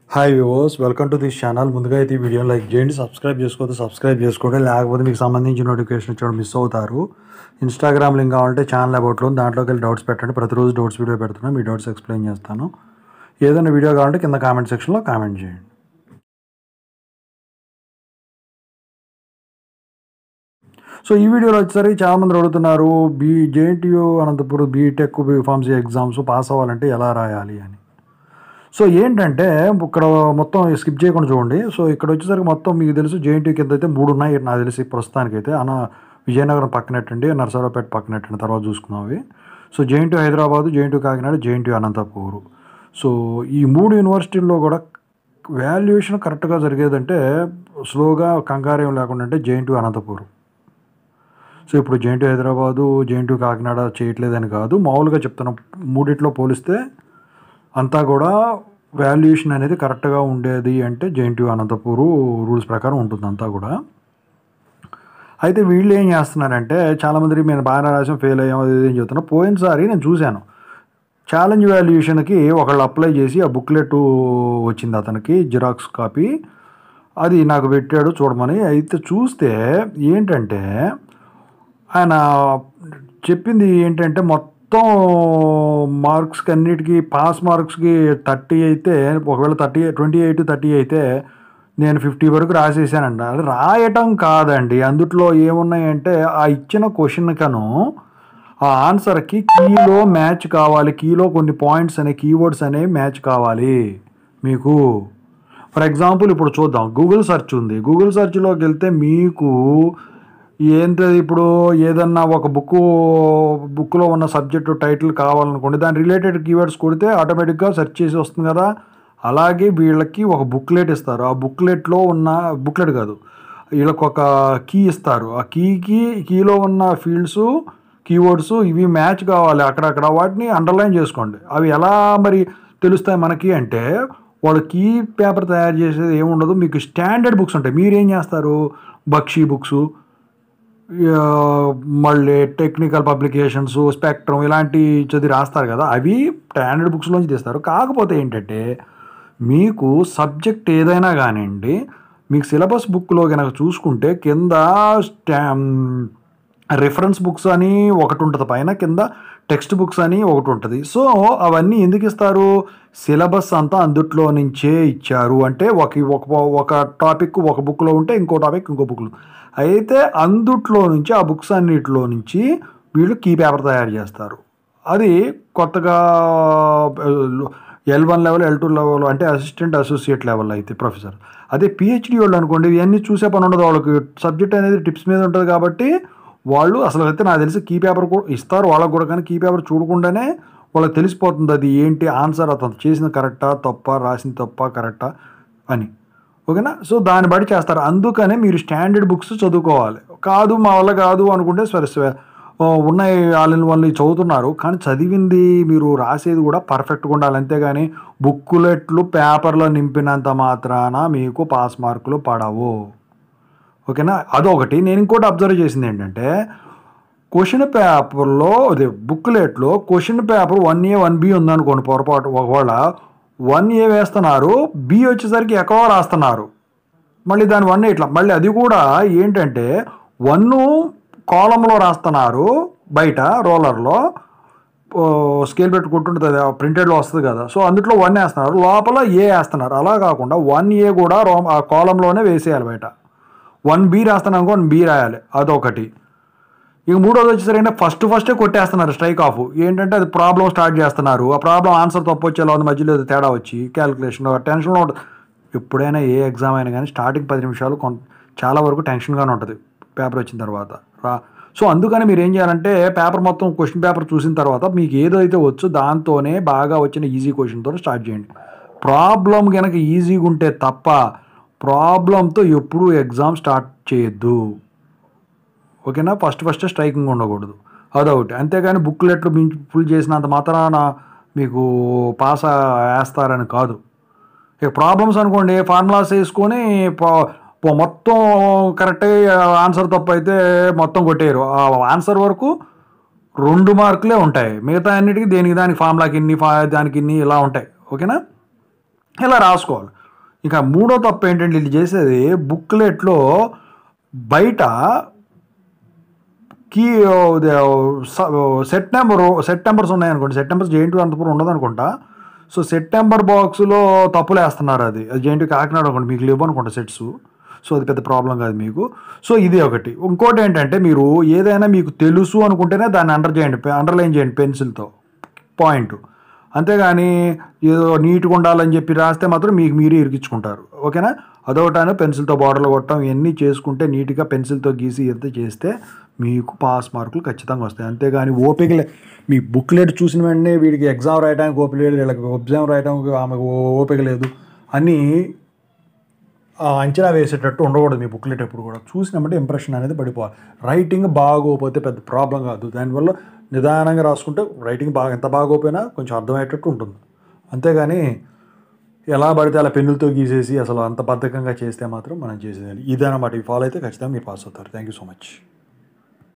Hi viewers welcome to this channel ముందుగా అయితే ఈ వీడియో లైక్ చేయండి సబ్స్క్రైబ్ చేసుకోతే సబ్స్క్రైబ్ చేసుకోండి లేకపోతే మీకు సంబంధించిన నోటిఫికేషన్ వచ్చి మిస్ అవుతారు ఇన్స్టాగ్రామ్ లింక్ కావాలంటే ఛానల్ అబౌట్లో ఉంది. దాంట్లోకి వెళ్ళి డౌట్స్ పెట్టండి ప్రతిరోజు డౌట్స్ వీడియో పెడుతున్నాను మీ డౌట్స్ ఎక్స్ప్లెయిన్ చేస్తాను ఏదైనా వీడియో కావాలంటే కింద కామెంట్ సెక్షన్లో కామెంట్ చేయండి సో ఈ వీడియోలో వచ్చేసరికి చాలామంది అడుగుతున్నారు B JNTU Anantapuram B Tech B Pharmacy exams pass అవ్వాలంటే ఎలా రాయాలి అని సో ఏంటంటే ఇక్కడ మొత్తం స్కిప్ చేయకుండా చూడండి సో ఇక్కడ వచ్చేసరికి మొత్తం మీకు తెలుసు జేఎన్టీ కింద అయితే మూడు ఉన్నాయి నాకు తెలిసి ప్రస్తుతానికైతే అన్న విజయనగరం పక్కనట్టండి నరసరావుపేట పక్కనట్టండి తర్వాత చూసుకుందాం అవి so JNT Hyderabad JNT Kakinada JNT Anantapur so ఈ మూడు యూనివర్సిటీల్లో కూడా వాల్యుయేషన్ కరెక్ట్గా జరిగేదంటే స్లోగా కంగారేం లేకుండా అంటే జేఎన్టీ అనంతపూర్ సో ఇప్పుడు జేఎన్టీ హైదరాబాదు జేఎన్టీ కాకినాడ చేయట్లేదని కాదు మామూలుగా చెప్తాను మూడిట్లో పోలిస్తే అంతా కూడా వాల్యుయేషన్ అనేది కరెక్ట్గా ఉండేది అంటే జేఎన్టీ అనంతపూరు రూల్స్ ప్రకారం ఉంటుంది అంతా కూడా అయితే వీళ్ళు ఏం చేస్తున్నారంటే చాలామంది మేము బాగానే రాసాం ఫెయిల్ అయ్యాం అది ఇది అని చెప్తున్నా పోయినసారి నేను చూశాను ఛాలెంజ్ వాల్యుయేషన్కి ఒకళ్ళు అప్లై చేసి ఆ బుక్లెట్ వచ్చింది అతనికి జిరాక్స్ కాపీ అది నాకు పెట్టాడు చూడమని అయితే చూస్తే ఏంటంటే ఆయన చెప్పింది ఏంటంటే మొత్తం మార్క్స్కి అన్నిటికీ పాస్ మార్క్స్కి థర్టీ అయితే ఒకవేళ థర్టీ ట్వంటీ ఎయిట్ థర్టీ అయితే నేను ఫిఫ్టీ వరకు రాసేసానండి అది రాయటం కాదండి అందుట్లో ఏమున్నాయంటే ఆ ఇచ్చిన క్వశ్చన్ కను ఆ ఆన్సర్కి కీలో మ్యాచ్ కావాలి కీలో కొన్ని పాయింట్స్ అనే కీవర్డ్స్ అనేవి మ్యాచ్ కావాలి మీకు ఫర్ ఎగ్జాంపుల్ ఇప్పుడు చూద్దాం గూగుల్ సెర్చ్ ఉంది గూగుల్ సెర్చ్లోకి వెళ్తే మీకు ఏంటి ఇప్పుడు ఏదన్నా ఒక బుక్ బుక్లో ఉన్న సబ్జెక్టు టైటిల్ కావాలనుకోండి దాని రిలేటెడ్ కీవర్డ్స్ కొడితే ఆటోమేటిక్గా సెర్చ్ చేసి వస్తుంది కదా అలాగే వీళ్ళకి ఒక బుక్లెట్ ఇస్తారు ఆ బుక్లెట్లో ఉన్న బుక్లెట్ కాదు వీళ్ళకి ఒక కీ ఇస్తారు ఆ కీకి కీలో ఉన్న ఫీల్డ్స్ కీవర్డ్స్ ఇవి మ్యాచ్ కావాలి అక్కడక్కడ వాటిని అండర్లైన్ చేసుకోండి అవి ఎలా మరి తెలుస్తాయి మనకి అంటే వాళ్ళు కీ పేపర్ తయారు చేసేది ఏముండదు మీకు స్టాండర్డ్ బుక్స్ ఉంటాయి మీరు ఏం చేస్తారు బక్షీ బుక్స్ ఆ, మళ్ళీ టెక్నికల్ పబ్లికేషన్స్ స్పెక్ట్రమ్ ఇలాంటి చదివి రాస్తారు కదా అవి స్టాండర్డ్ బుక్స్లోంచి తీస్తారు కాకపోతే ఏంటంటే మీకు సబ్జెక్ట్ ఏదైనా కానివ్వండి మీకు సిలబస్ బుక్లో కనుక చూసుకుంటే కింద స్టా రిఫరెన్స్ బుక్స్ అని ఒకటి ఉంటుంది పైన కింద టెక్స్ట్ బుక్స్ అని ఒకటి ఉంటుంది సో అవన్నీ ఎందుకు ఇస్తారు సిలబస్ అంతా అందుట్లో నుంచే ఇచ్చారు అంటే ఒక ఒక ఒక టాపిక్ ఒక బుక్లో ఉంటే ఇంకో టాపిక్ ఇంకో బుక్లో అయితే అందుట్లో నుంచి ఆ బుక్స్ అన్నిటిలో నుంచి వీళ్ళు కీ పేపర్ తయారు చేస్తారు అది కొత్తగా L one level L two level అంటే అసిస్టెంట్ అసోసియేట్ లెవెల్ అయితే ప్రొఫెసర్ అదే పిహెచ్డి వాళ్ళు అనుకోండి ఇవన్నీ చూసే పని ఉండదు వాళ్ళకి సబ్జెక్ట్ అనేది టిప్స్ మీద ఉంటుంది కాబట్టి వాళ్ళు అసలు అయితే నాకు తెలిసి కీ పేపర్ కూడా ఇస్తారు వాళ్ళకి కూడా కానీ కీ పేపర్ చూడకుండానే వాళ్ళకి తెలిసిపోతుంది అది ఏంటి ఆన్సర్ అతను చేసిన కరెక్టా తప్ప రాసిన తప్ప కరెక్టా అని ఓకేనా సో దాన్ని బట్టి చేస్తారు అందుకనే మీరు స్టాండర్డ్ బుక్స్ చదువుకోవాలి కాదు మా వల్ల కాదు అనుకుంటే సరే సరే ఓ, ఉన్నాయి వాళ్ళని వాళ్ళు చదువుతున్నారు కానీ చదివింది మీరు రాసేది కూడా పర్ఫెక్ట్గా ఉండాలి అంతేగాని బుక్కులెట్లు పేపర్లో నింపినంత మాత్రాన మీకు పాస్ మార్కులు పడవు ఓకేనా అదొకటి నేను ఇంకోటి అబ్జర్వ్ చేసింది ఏంటంటే క్వశ్చన్ పేపర్లో అదే బుక్లెట్లో question paper one A one B ఉందనుకోండి పొరపాటు ఒకవేళ వన్ ఏ వేస్తున్నారు బి వచ్చేసరికి ఎక్కువ రాస్తున్నారు మళ్ళీ దాని వన్ ఇట్లా మళ్ళీ అది కూడా ఏంటంటే వన్ కాలంలో రాస్తున్నారు బయట రోలర్లో స్కేల్ పెట్టుకుంటుంటుంది ప్రింటెడ్లో వస్తుంది కదా సో అందులో వన్ వేస్తున్నారు లోపల ఏ వేస్తున్నారు అలా కాకుండా వన్ ఏ కూడా రో ఆ కాలంలోనే వేసేయాలి బయట వన్ బి రాస్తున్నాను అనుకో వన్ బి రాయాలి అదొకటి ఇక మూడోది వచ్చేసరికి ఫస్ట్ ఫస్టే కొట్టేస్తున్నారు స్ట్రైక్ ఆఫ్ ఏంటంటే అది ప్రాబ్లం స్టార్ట్ చేస్తున్నారు ఆ ప్రాబ్లం ఆన్సర్ తప్పు వచ్చేలా ఉంది మధ్యలో ఏదో తేడా వచ్చి క్యాలిక్యులేషన్ టెన్షన్లో ఉంటుంది ఎప్పుడైనా ఏ ఎగ్జామ్ అయినా కానీ స్టార్టింగ్ పది నిమిషాలు కొంత చాలా వరకు టెన్షన్గానే ఉంటుంది పేపర్ వచ్చిన తర్వాత రా సో అందుకని మీరు ఏం చేయాలంటే పేపర్ మొత్తం క్వశ్చన్ పేపర్ చూసిన తర్వాత మీకు ఏదైతే వచ్చో దాంతోనే బాగా వచ్చిన ఈజీ క్వశ్చన్తో స్టార్ట్ చేయండి ప్రాబ్లం కనుక ఈజీగా ఉంటే తప్ప ప్రాబ్లంతో ఎప్పుడూ ఎగ్జామ్ స్టార్ట్ చేయొద్దు ఓకేనా ఫస్ట్ ఫస్ట్ స్ట్రైకింగ్ ఉండకూడదు అదొకటి అంతేగాని బుక్లెట్లు మించి ఫుల్ చేసినంత మాత్రాన మీకు పాస్ వేస్తారని కాదు ఇక ప్రాబ్లమ్స్ అనుకోండి ఫార్ములాస్ వేసుకొని ప- ప- మొత్తం కరెక్టే ఆన్సర్ తప్పు అయితే మొత్తం కొట్టేయరు ఆ ఆన్సర్ వరకు రెండు మార్కులే ఉంటాయి మిగతా అన్నిటికీ దేనికి దానికి ఫార్ములాకి ఇన్ని ఫా దానికి ఇన్ని ఇలా ఉంటాయి ఓకేనా ఇలా రాసుకోవాలి ఇంకా మూడో తప్పు ఏంటంటే వీళ్ళు చేసేది బుక్లెట్లో బయట key set number set numbers ఉన్నాయనుకోండి సెట్ నెంబర్స్ జేఎన్టీ అంతపురం ఉండదు అనుకుంటా సో సెప్టెంబర్ బాక్స్లో తప్పులు వేస్తున్నారు అది అది జేఎన్టీ కాకినాడ అనుకోండి మీకు లేవు అనుకుంటా సెట్స్ సో అది పెద్ద ప్రాబ్లం కాదు మీకు సో ఇది ఒకటి ఇంకోటి ఏంటంటే మీరు ఏదైనా మీకు తెలుసు అనుకుంటేనే దాన్ని అండర్ చేయండి అండర్లైన్ చేయండి పెన్సిల్తో పాయింట్ అంతేగాని ఏదో నీట్గా ఉండాలని చెప్పి రాస్తే మాత్రం మీకు మీరే ఇరికించుకుంటారు ఓకేనా అదొకటాను పెన్సిల్తో బార్డర్లు కొట్టడం ఇవన్నీ చేసుకుంటే నీట్గా పెన్సిల్తో గీసి ఎంత చేస్తే మీకు పాస్ మార్కులు ఖచ్చితంగా వస్తాయి అంతేగాని ఓపిక లే మీ బుక్లెట్ చూసిన వెంటనే వీడికి ఎగ్జామ్ రాయడానికి ఓపిక లేదు వీళ్ళకి ఎగ్జామ్ రాయడానికి ఆమెకు ఓపిక లేదు అని ఆ అంచనా వేసేటట్టు ఉండకూడదు మీ బుక్లెట్ ఎప్పుడు కూడా చూసినామంటే ఇంప్రెషన్ అనేది పడిపోవాలి రైటింగ్ బాగోకపోతే పెద్ద ప్రాబ్లం కాదు దానివల్ల నిదానంగా రాసుకుంటే రైటింగ్ బాగా ఎంత బాగోపోయినా కొంచెం అర్థమయ్యేటట్టు ఉంటుంది అంతేగాని ఎలా పడితే అలా పెన్నులతో గీసేసి అసలు అంత బద్ధకంగా చేస్తే మాత్రం మనం చేసేది ఇదన్నమాట ఈ ఫాలో అయితే ఖచ్చితంగా మీరు పాస్ అవుతారు థ్యాంక్ యూ సో మచ్